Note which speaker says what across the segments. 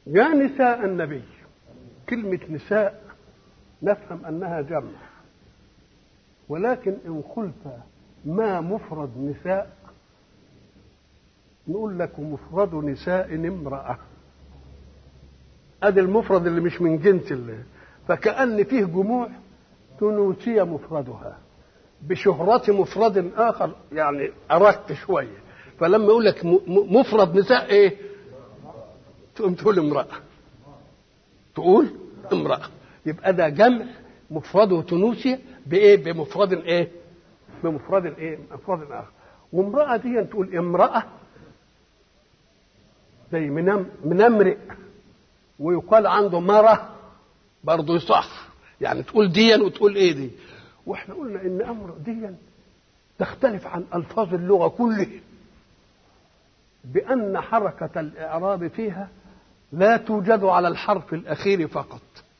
Speaker 1: يا نساء النبي كلمة نساء نفهم أنها جمع ولكن إن قلت ما مفرد نساء نقول لك مفرد نساء امرأة ادي المفرد اللي مش من جنس اللي فكأن فيه جموع تنوسي مفردها بشهرة مفرد آخر يعني أرق شوية فلما يقول لك مفرد نساء إيه؟ تقوم تقول امرأة تقول امرأة يبقى ده جمع مفرده تنوسي بإيه؟ بمفرد إيه؟ بمفرد إيه؟ مفرد آخر وامرأة دي تقول امرأة زي من من امرئ ويقال عنده مرة برضه يصح يعني تقول ديا وتقول ايه دي واحنا قلنا ان امر ديا تختلف عن الفاظ اللغه كلها بان حركه الاعراب فيها لا توجد على الحرف الاخير فقط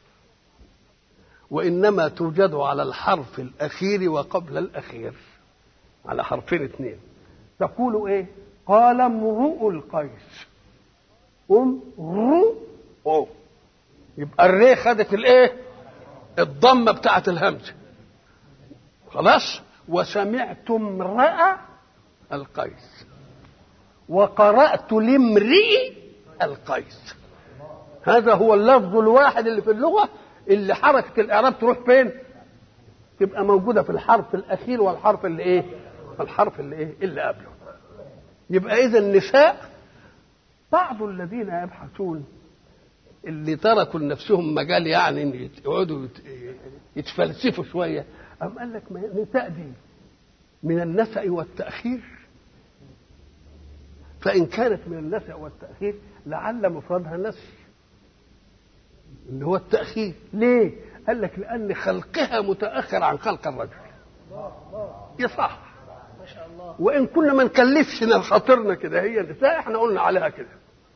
Speaker 1: وانما توجد على الحرف الاخير وقبل الاخير على حرفين اثنين تقول ايه قال امرؤ القيس ام رو أو. يبقى الري خدت الايه الضمه بتاعت الهمزه خلاص وسمعت امرأ القيس وقرأت لامرئ القيس هذا هو اللفظ الواحد اللي في اللغة اللي حركة الإعراب تروح فين؟ تبقى موجودة في الحرف الأخير والحرف اللي إيه؟ الحرف اللي إيه؟ اللي قبله. يبقى إذا النساء بعض الذين يبحثون اللي تركوا لنفسهم مجال يعني ان يقعدوا يتفلسفوا شويه أم قال لك ما النساء دي من النسأ والتأخير فإن كانت من النسأ والتأخير لعل مفردها نسي اللي هو التأخير ليه؟ قال لك لأن خلقها متأخر عن خلق الرجل يصح
Speaker 2: ما شاء الله
Speaker 1: وإن كنا ما نكلفش خاطرنا كده هي النساء احنا قلنا عليها كده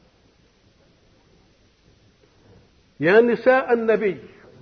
Speaker 1: يا نساء النبي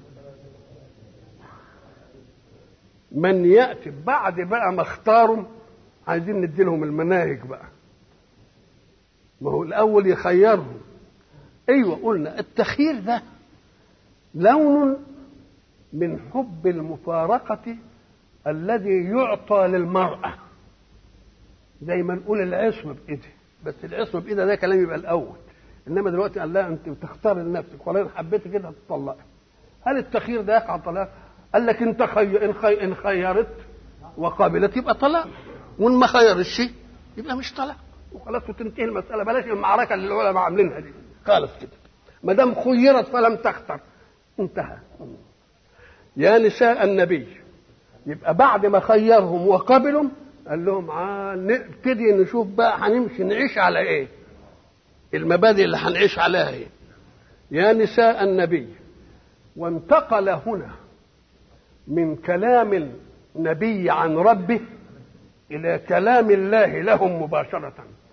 Speaker 1: من ياتي بعد بقى ما اختاروا عايزين ندي لهم المناهج بقى ما هو الاول يخيرهم ايوه قلنا التخيير ده لون من حب المفارقه الذي يعطى للمراه زي ما نقول العصمه بايدها بس العصمه بايدها ده كلام يبقى الاول انما دلوقتي قال لها انت تختار لنفسك ولا ان حبيت كده هتطلقي هل التخيير ده يقع طلاق؟ قال لك انت خي... ان, خي... إن خيرت وقابلت يبقى طلاق وان ما خيرتش يبقى مش طلاق وخلاص وتنتهي المساله بلاش المعركه اللي العلماء عاملينها دي خالص كده ما دام خيرت فلم تختر انتهى يا نساء النبي يبقى بعد ما خيرهم وقبلهم قال لهم آه نبتدي نشوف بقى هنمشي نعيش على ايه المبادئ اللي هنعيش عليها ايه يا نساء النبي وانتقل هنا من كلام النبي عن ربه الى كلام الله لهم مباشره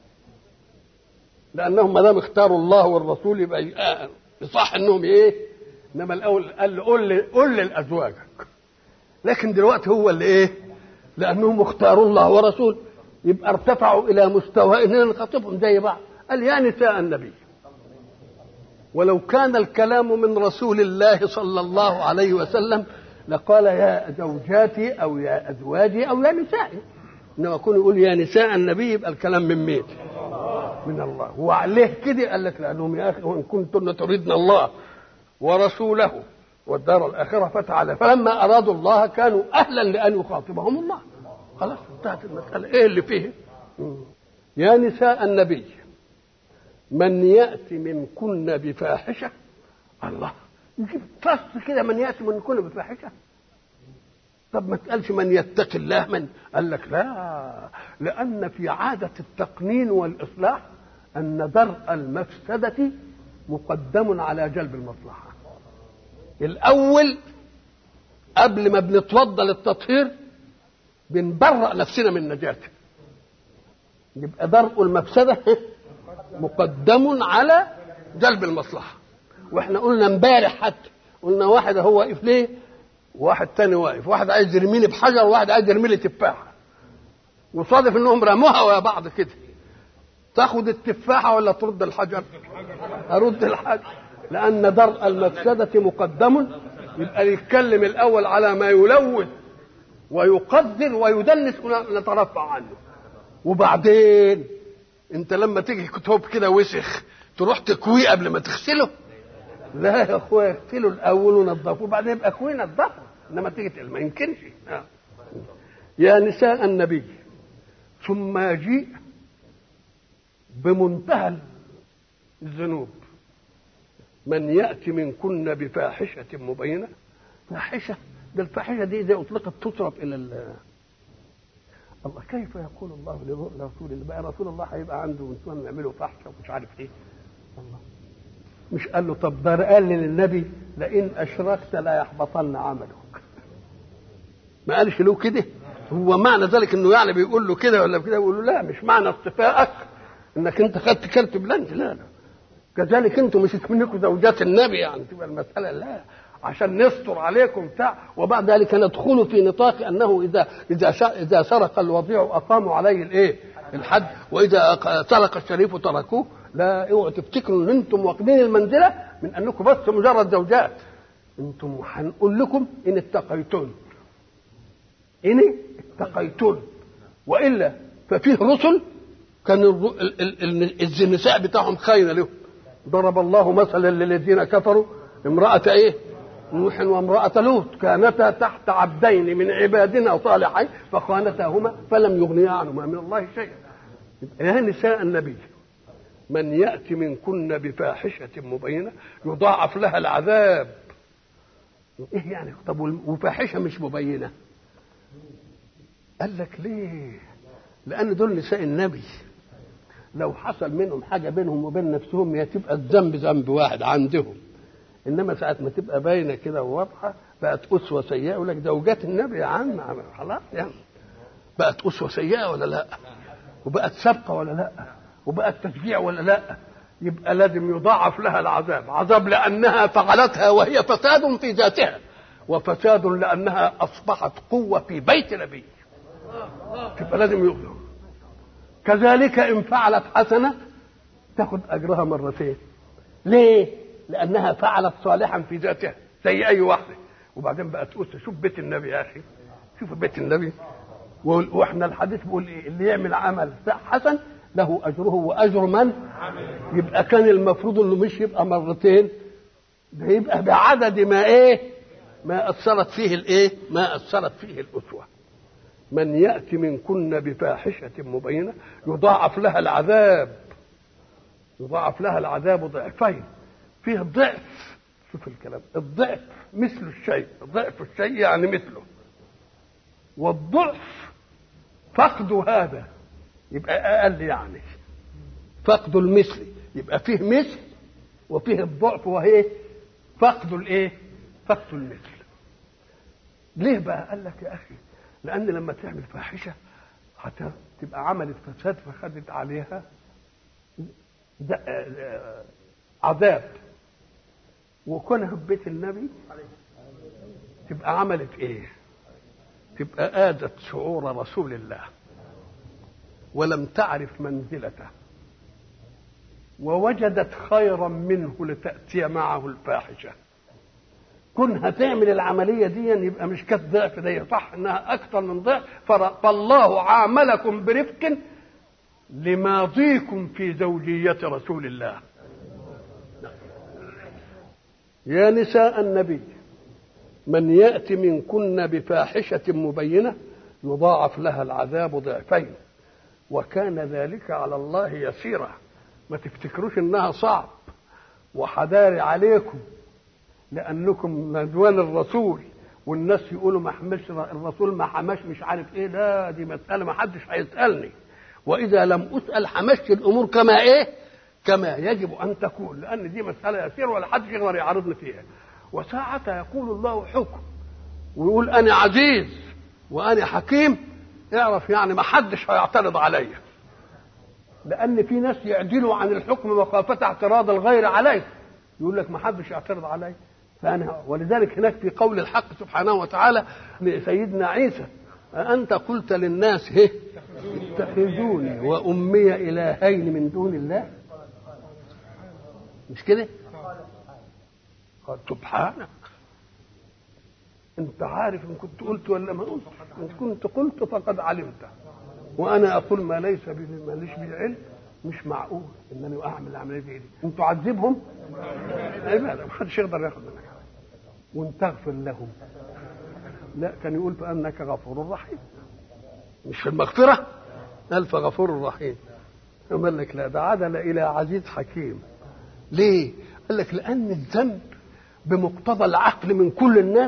Speaker 1: لانهم ما دام اختاروا الله والرسول يبقى يصح انهم ايه انما الاول قال له قل قل لازواجك لكن دلوقتي هو اللي ايه لانهم اختاروا الله ورسول يبقى ارتفعوا الى مستوى اننا نخاطبهم زي بعض قال يا نساء النبي ولو كان الكلام من رسول الله صلى الله عليه وسلم لقال يا زوجاتي او يا ازواجي او يا نسائي انما يكون يقول يا نساء النبي يبقى الكلام من مين؟ من الله وعليه كده قال لك لانهم يا اخي وان كنتن تريدن الله ورسوله والدار الاخره فتعالى فلما ارادوا الله كانوا اهلا لان يخاطبهم الله خلاص انتهت المساله ايه اللي فيه؟ يا نساء النبي من ياتي منكن بفاحشه الله يجيب فصل كده من ياتي منكن بفاحشه طب ما تقالش من يتقي الله من قال لك لا لان في عاده التقنين والاصلاح ان درء المفسده مقدم على جلب المصلحه الاول قبل ما بنتوضى للتطهير بنبرأ نفسنا من نجاته يبقى درء المفسده مقدم على جلب المصلحه واحنا قلنا امبارح حتى قلنا واحد هو واقف ليه وواحد تاني واقف واحد عايز يرميني بحجر وواحد عايز يرمي لي تفاحه وصادف انهم رموها ويا بعض كده تاخد التفاحه ولا ترد الحجر ارد الحجر لان درء المفسده مقدم يبقى يتكلم الاول على ما يلوث ويقدر ويدنس نترفع عنه وبعدين انت لما تيجي كتب كده وسخ تروح تكويه قبل ما تغسله لا يا اخويا اغسله الاول ونضفه وبعدين يبقى كويه نضفه انما تيجي تقل ما يمكنش آه. يا نساء النبي ثم يجيء بمنتهى الذنوب من ياتي منكن بفاحشه مبينه فاحشه ده الفاحشه دي اذا اطلقت تصرف الى الله كيف يقول الله لرسول الله بقى رسول الله هيبقى عنده نسوان يعملوا فحشه ومش عارف ايه الله مش قال له طب ده قال للنبي لئن اشركت لا يحبطن عملك ما قالش له كده هو معنى ذلك انه يعني بيقول له كده ولا كده بيقول له لا مش معنى اصطفائك انك انت خدت كلت بلانش لا لا كذلك انتم مش منكم زوجات النبي يعني تبقى المساله لا عشان نستر عليكم بتاع وبعد ذلك ندخل في نطاق انه اذا اذا اذا سرق الوضيع اقاموا عليه الايه؟ الحد واذا سرق الشريف تركوه لا اوعوا تفتكروا ان انتم واخدين المنزله من انكم بس مجرد زوجات انتم هنقول لكم ان اتقيتون ان اتقيتون والا ففيه رسل كان النساء بتاعهم خاينه لهم ضرب الله مثلا للذين كفروا امرأة ايه؟ نوح وامرأة لوط كانتا تحت عبدين من عبادنا صالحين فخانتاهما فلم يغنيا عنهما من الله شيئا يا نساء النبي من يأتي منكن بفاحشة مبينة يضاعف لها العذاب ايه يعني طب وفاحشة مش مبينة قال لك ليه لأن دول نساء النبي لو حصل منهم حاجة بينهم وبين نفسهم هي تبقى الذنب ذنب واحد عندهم انما ساعه ما تبقى باينه كده وواضحه بقت اسوه سيئه يقول لك زوجات النبي يا عم خلاص يعني بقت اسوه سيئه ولا لا وبقت سابقه ولا لا وبقت تشجيع ولا لا يبقى لازم يضاعف لها العذاب عذاب لانها فعلتها وهي فساد في ذاتها وفساد لانها اصبحت قوه في بيت نبي يبقى لازم يغلب كذلك ان فعلت حسنه تاخذ اجرها مرتين ليه لانها فعلت صالحا في ذاتها زي اي واحده وبعدين بقت اسره شوف بيت النبي يا اخي شوف بيت النبي واحنا الحديث بيقول ايه اللي يعمل عمل حسن له اجره واجر من يبقى كان المفروض انه مش يبقى مرتين ده يبقى بعدد ما ايه ما اثرت فيه الايه ما اثرت فيه الاسوه من ياتي منكن بفاحشه مبينه يضاعف لها العذاب يضاعف لها العذاب ضعفين فيه ضعف شوف الكلام الضعف مثل الشيء ضعف الشيء يعني مثله والضعف فقد هذا يبقى اقل يعني فقد المثل يبقى فيه مثل وفيه الضعف وهي فقد الايه فقد المثل ليه بقى قال لك يا اخي لان لما تعمل فاحشه حتى تبقى عملت فساد فخدت عليها عذاب وكونها في بيت النبي تبقى عملت ايه تبقى آدت شعور رسول الله ولم تعرف منزلته ووجدت خيرا منه لتأتي معه الفاحشة كونها تعمل العملية دي يبقى مش كانت ضعف دي صح انها اكثر من ضعف فالله عاملكم برفق لماضيكم في زوجية رسول الله يا نساء النبي من يأتي منكن بفاحشة مبينة يضاعف لها العذاب ضعفين وكان ذلك على الله يسيرا ما تفتكروش انها صعب وحداري عليكم لانكم ندوان الرسول والناس يقولوا ما حملش الرسول ما حماش مش عارف ايه لا دي مساله ما حدش هيسالني واذا لم اسال حمشت الامور كما ايه كما يجب ان تكون لان دي مساله يسير ولا حد يقدر يعارضني فيها وساعة يقول الله حكم ويقول انا عزيز وانا حكيم اعرف يعني ما حدش هيعترض عليا لان في ناس يعدلوا عن الحكم مخافه اعتراض الغير عليه يقول لك ما حدش يعترض علي فانا ولذلك هناك في قول الحق سبحانه وتعالى لسيدنا عيسى أأنت قلت للناس هه اتخذوني وأمي إلهين من دون الله مش كده قال سبحانك انت عارف ان كنت قلت ولا ما قلت ان كنت قلت فقد علمته وانا اقول ما ليس بي ماليش به علم مش معقول انني اعمل العمليه دي ان تعذبهم عباده ما حدش يقدر ياخد منك حاجه وان تغفر لهم لا كان يقول فانك غفور رحيم مش في المغفره قال فغفور رحيم قال لك لا ده عدل الى عزيز حكيم ليه؟ قال لك لان الذنب بمقتضى العقل من كل الناس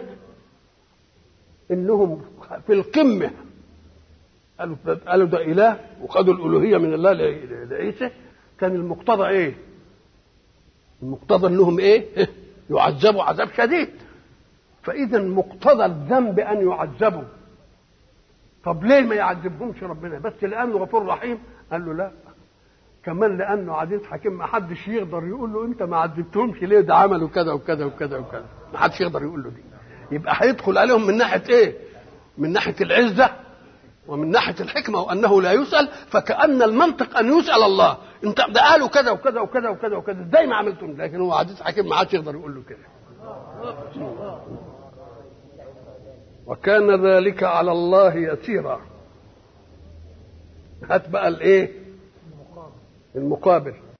Speaker 1: انهم في القمه قالوا قالوا ده اله وخدوا الالوهيه من الله لعيسى كان المقتضى ايه؟ المقتضى انهم ايه؟ يعذبوا عذاب شديد فاذا مقتضى الذنب ان يعذبوا طب ليه ما يعذبهمش ربنا بس لانه غفور رحيم قال له لا كمان لانه عزيز حكيم ما حدش يقدر يقول له انت ما عذبتهمش ليه ده عملوا كذا وكذا وكذا وكذا ما حدش يقدر يقول له دي يبقى هيدخل عليهم من ناحيه ايه من ناحيه العزه ومن ناحيه الحكمه وانه لا يسال فكان المنطق ان يسال الله انت ده قالوا كذا وكذا وكذا وكذا وكذا ازاي ما عملتم لكن هو عزيز حكيم ما حدش يقدر يقول له كده وكان ذلك على الله يسيرا هات بقى الايه المقابل